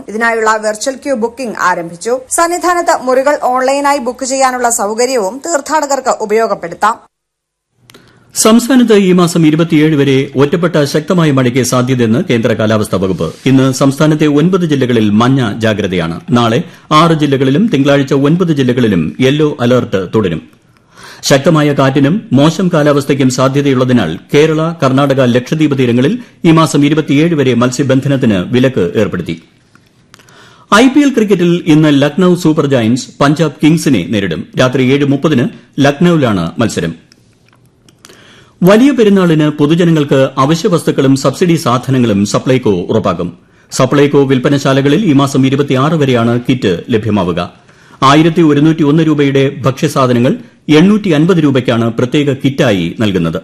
ഇതിനായുള്ള virtual queue booking ആരംഭിച്ചു സന്നിധാനത്ത് മുറികൾ ഓൺലൈനായി ബുക്ക് ചെയ്യാനുള്ള സൌകര്യവും തീർത്ഥാടകർക്ക് ഉപയോഗപ്പെടുത്താം സംസ്ഥാനത്ത് ഈ മാസം ഇരുപത്തിയേഴ് വരെ ഒറ്റപ്പെട്ട ശക്തമായ മഴയ്ക്ക് സാധ്യതയെന്ന് കേന്ദ്ര കാലാവസ്ഥാ വകുപ്പ് ഇന്ന് സംസ്ഥാനത്തെ ഒൻപത് ജില്ലകളിൽ മഞ്ഞ ജാഗ്രതയാണ് നാളെ ആറ് ജില്ലകളിലും തിങ്കളാഴ്ച ഒൻപത് ജില്ലകളിലും യെല്ലോ അലർട്ട് തുടരും ശക്തമായ കാറ്റിനും മോശം കാലാവസ്ഥയ്ക്കും സാധ്യതയുള്ളതിനാൽ കേരള കർണാടക ലക്ഷദ്വീപ് തീരങ്ങളിൽ ഈ മാസം ഇരുപത്തിയേഴ് വരെ മത്സ്യബന്ധനത്തിന് വിലക്ക് ഏർപ്പെടുത്തി ഐപിഎൽ ക്രിക്കറ്റിൽ ഇന്ന് ലക്നൌ സൂപ്പർ ജയന്റ്സ് പഞ്ചാബ് കിങ്സിനെ നേരിടും രാത്രി ഏഴ് മുപ്പതിന് ലക്നൌവിലാണ് മത്സരം വലിയ പെരുന്നാളിന് പൊതുജനങ്ങൾക്ക് അവശ്യ വസ്തുക്കളും സബ്സിഡി സാധനങ്ങളും സപ്ലൈകോ ഉറപ്പാക്കും സപ്ലൈകോ വിൽപ്പനശാലകളിൽ ഈ മാസം വരെയാണ് കിറ്റ് ലഭ്യമാവുക ആയിരത്തി ഒരുന്നൂറ്റി ഒന്ന് രൂപയുടെ ഭക്ഷ്യസാധനങ്ങൾ എണ്ണൂറ്റി അൻപത് രൂപയ്ക്കാണ് പ്രത്യേക കിറ്റായി നൽകുന്നത്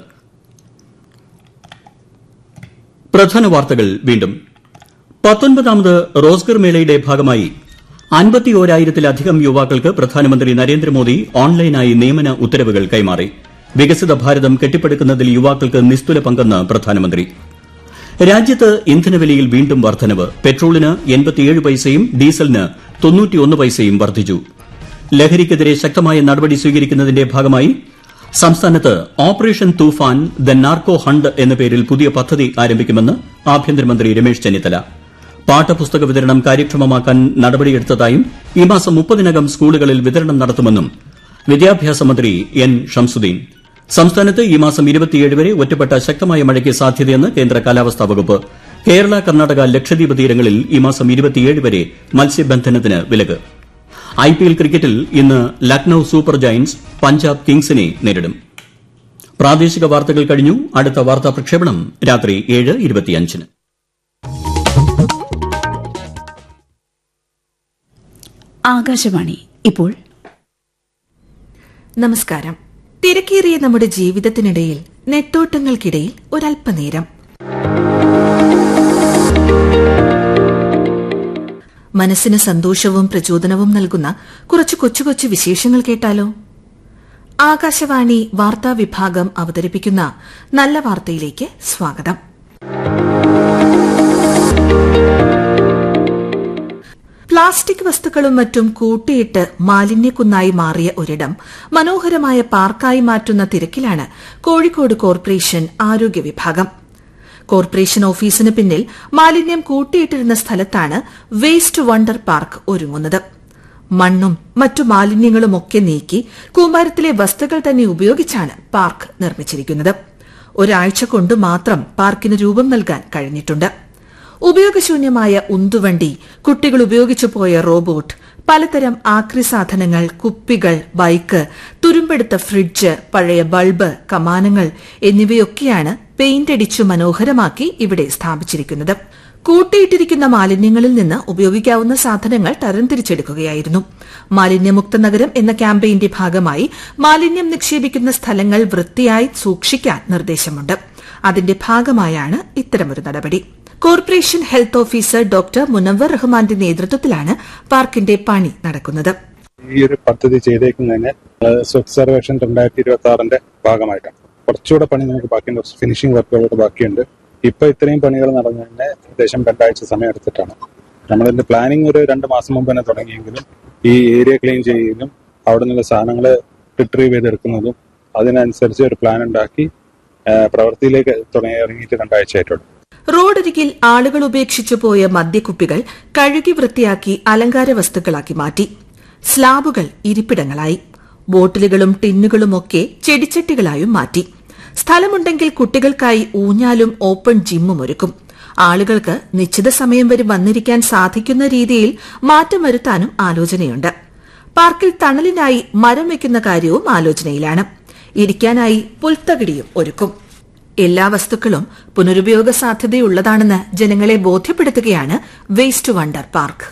പ്രധാന വാർത്തകൾ വീണ്ടും പത്തൊൻപതാമത് റോസ്ഗർ മേളയുടെ ഭാഗമായി അൻപത്തിയോരായിരത്തിലധികം യുവാക്കൾക്ക് പ്രധാനമന്ത്രി നരേന്ദ്രമോദി ഓൺലൈനായി നിയമന ഉത്തരവുകൾ കൈമാറി വികസിത ഭാരതം കെട്ടിപ്പടുക്കുന്നതിൽ യുവാക്കൾക്ക് നിസ്തുല പങ്കെന്ന് പ്രധാനമന്ത്രി രാജ്യത്ത് ഇന്ധനവിലയിൽ വീണ്ടും വർധനവ് പെട്രോളിന് എൺപത്തിയേഴ് പൈസയും ഡീസലിന് തൊണ്ണൂറ്റിയൊന്ന് പൈസയും വർദ്ധിച്ചു ലഹരിക്കെതിരെ ശക്തമായ നടപടി സ്വീകരിക്കുന്നതിന്റെ ഭാഗമായി സംസ്ഥാനത്ത് operation Toofan the narco hunt എന്ന പേരിൽ പുതിയ പദ്ധതി ആരംഭിക്കുമെന്ന് ആഭ്യന്തരമന്ത്രി രമേശ് ചെന്നിത്തല പാഠപുസ്തക വിതരണം കാര്യക്ഷമമാക്കാൻ നടപടിയെടുത്തതായും ഈ മാസം മുപ്പതിനകം സ്കൂളുകളിൽ വിതരണം നടത്തുമെന്നും വിദ്യാഭ്യാസ മന്ത്രി എൻ ഷംസുദ്ദീൻ സംസ്ഥാനത്ത് ഈ മാസം ഇരുപത്തിയേഴ് വരെ ഒറ്റപ്പെട്ട ശക്തമായ മഴയ്ക്ക് സാധ്യതയെന്ന് കേന്ദ്ര കാലാവസ്ഥാ വകുപ്പ് കേരള കർണാടക ലക്ഷദ്വീപ് തീരങ്ങളിൽ ഈ മാസം ഇരുപത്തിയേഴ് വരെ മത്സ്യബന്ധനത്തിന് വിലക്ക് ഐപിഎൽ ക്രിക്കറ്റിൽ ഇന്ന് ലക്നൌ സൂപ്പർ ജയന്റ്സ് പഞ്ചാബ് കിങ്സിനെ നേരിടും പ്രാദേശിക വാർത്തകൾ കഴിഞ്ഞു അടുത്ത വാർത്താ പ്രക്ഷേപണം രാത്രി ഏഴ് ഇരുപത്തിയഞ്ചിന് ആകാശവാണി ഇപ്പോൾ നമസ്കാരം തിരക്കേറിയ നമ്മുടെ ജീവിതത്തിനിടയിൽ നെട്ടോട്ടങ്ങൾക്കിടയിൽ ഒരല്പനേരം മനസ്സിന് സന്തോഷവും പ്രചോദനവും നൽകുന്ന കുറച്ച് കൊച്ചു കൊച്ചു വിശേഷങ്ങൾ കേട്ടാലോ ആകാശവാണി വാർത്താ വിഭാഗം അവതരിപ്പിക്കുന്ന നല്ല വാർത്തയിലേക്ക് സ്വാഗതം പ്ലാസ്റ്റിക് വസ്തുക്കളും മറ്റും കൂട്ടിയിട്ട് മാലിന്യക്കുന്നായി മാറിയ ഒരിടം മനോഹരമായ പാർക്കായി മാറ്റുന്ന തിരക്കിലാണ് കോഴിക്കോട് കോർപ്പറേഷൻ ആരോഗ്യ വിഭാഗം കോർപ്പറേഷൻ ഓഫീസിന് പിന്നിൽ മാലിന്യം കൂട്ടിയിട്ടിരുന്ന സ്ഥലത്താണ് വേസ്റ്റ് വണ്ടർ പാർക്ക് ഒരുങ്ങുന്നത് മണ്ണും മറ്റു മാലിന്യങ്ങളുമൊക്കെ നീക്കി കൂമ്പാരത്തിലെ വസ്തുക്കൾ തന്നെ ഉപയോഗിച്ചാണ് പാർക്ക് നിർമ്മിച്ചിരിക്കുന്നത് ഒരാഴ്ച കൊണ്ട് മാത്രം പാർക്കിന് രൂപം നൽകാൻ കഴിഞ്ഞിട്ടുണ്ട് ഉപയോഗശൂന്യമായ ഉന്തുവണ്ടി കുട്ടികൾ ഉപയോഗിച്ചു പോയ റോബോട്ട് പലതരം ആക്രി സാധനങ്ങൾ കുപ്പികൾ ബൈക്ക് തുരുമ്പെടുത്ത ഫ്രിഡ്ജ് പഴയ ബൾബ് കമാനങ്ങൾ എന്നിവയൊക്കെയാണ് പെയിന്റ് അടിച്ചു മനോഹരമാക്കി ഇവിടെ സ്ഥാപിച്ചിരിക്കുന്നത് കൂട്ടിയിട്ടിരിക്കുന്ന മാലിന്യങ്ങളിൽ നിന്ന് ഉപയോഗിക്കാവുന്ന സാധനങ്ങൾ തരംതിരിച്ചെടുക്കുകയായിരുന്നു മാലിന്യമുക്ത നഗരം എന്ന ക്യാമ്പയിന്റെ ഭാഗമായി മാലിന്യം നിക്ഷേപിക്കുന്ന സ്ഥലങ്ങൾ വൃത്തിയായി സൂക്ഷിക്കാൻ നിർദ്ദേശമുണ്ട് അതിന്റെ ഭാഗമായാണ് ഇത്തരമൊരു നടപടി corporation health officer doctor Munavar റഹ്മാന്റെ നേതൃത്വത്തിലാണ് പാർക്കിന്റെ പണി നടക്കുന്നത് ഈ ഒരു പദ്ധതി ചെയ്തേക്കുന്നതിന് സ്വച്ഛ് സർവേക്ഷൻ രണ്ടായിരത്തി ഇരുപത്തി ആറിന്റെ ഭാഗമായിട്ടാണ് കുറച്ചുകൂടെ പണി നമുക്ക് ബാക്കിയുണ്ട് കുറച്ച് ഫിനിഷിംഗ് വർക്കുകളോട് ബാക്കിയുണ്ട് ഇപ്പൊ ഇത്രയും പണികൾ നടന്നതിന് ഏകദേശം രണ്ടാഴ്ച സമയം എടുത്തിട്ടാണ് നമ്മളിതിന്റെ പ്ലാനിങ് ഒരു രണ്ട് മാസം മുമ്പ് തന്നെ തുടങ്ങിയെങ്കിലും ഈ ഏരിയ ക്ലീൻ ചെയ്യുന്നതും അവിടെ നിന്നുള്ള സാധനങ്ങൾ റിട്രീവ് ചെയ്തെടുക്കുന്നതും അതിനനുസരിച്ച് ഒരു പ്ലാൻ ഉണ്ടാക്കി പ്രവൃത്തിയിലേക്ക് തുടങ്ങി ഇറങ്ങിയിട്ട് രണ്ടാഴ്ച ആയിട്ടുള്ളൂ റോഡരികിൽ ആളുകൾ ഉപേക്ഷിച്ചു പോയ മദ്യക്കുപ്പികൾ കഴുകി വൃത്തിയാക്കി അലങ്കാര വസ്തുക്കളാക്കി മാറ്റി സ്ലാബുകൾ ഇരിപ്പിടങ്ങളായി ബോട്ടിലുകളും ടിന്നുകളുമൊക്കെ ചെടിച്ചട്ടികളായും മാറ്റി സ്ഥലമുണ്ടെങ്കിൽ കുട്ടികൾക്കായി ഊഞ്ഞാലും ഓപ്പൺ ജിമ്മും ഒരുക്കും ആളുകൾക്ക് നിശ്ചിത സമയം വരെ വന്നിരിക്കാൻ സാധിക്കുന്ന രീതിയിൽ മാറ്റം വരുത്താനും ആലോചനയുണ്ട് പാർക്കിൽ തണലിനായി മരം വയ്ക്കുന്ന കാര്യവും ആലോചനയിലാണ് ഇരിക്കാനായി പുൽത്തകിടിയും ഒരുക്കും എല്ലാ വസ്തുക്കളും പുനരുപയോഗ സാധ്യതയുള്ളതാണെന്ന് ജനങ്ങളെ ബോധ്യപ്പെടുത്തുകയാണ് വേസ്റ്റ് വണ്ടർ പാർക്ക്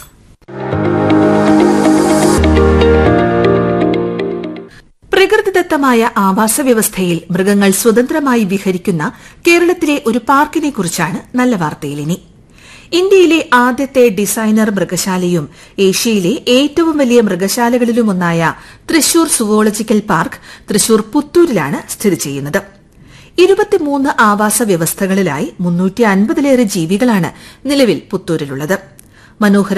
പ്രകൃതിദത്തമായ ആവാസ വ്യവസ്ഥയിൽ മൃഗങ്ങൾ സ്വതന്ത്രമായി വിഹരിക്കുന്ന കേരളത്തിലെ ഒരു പാർക്കിനെ കുറിച്ചാണ് നല്ല വാർത്തയിലിനി ഇന്ത്യയിലെ ആദ്യത്തെ ഡിസൈനർ മൃഗശാലയും ഏഷ്യയിലെ ഏറ്റവും വലിയ മൃഗശാലകളിലുമൊന്നായ തൃശൂർ സുവോളജിക്കൽ പാർക്ക് തൃശൂർ പുത്തൂരിലാണ് സ്ഥിതി ചെയ്യുന്നത് ഇരുപത്തിമൂന്ന് ആവാസ വ്യവസ്ഥകളിലായി മുന്നൂറ്റി അൻപതിലേറെ ജീവികളാണ് നിലവിൽ പുത്തൂരിലുള്ളത് മനോഹര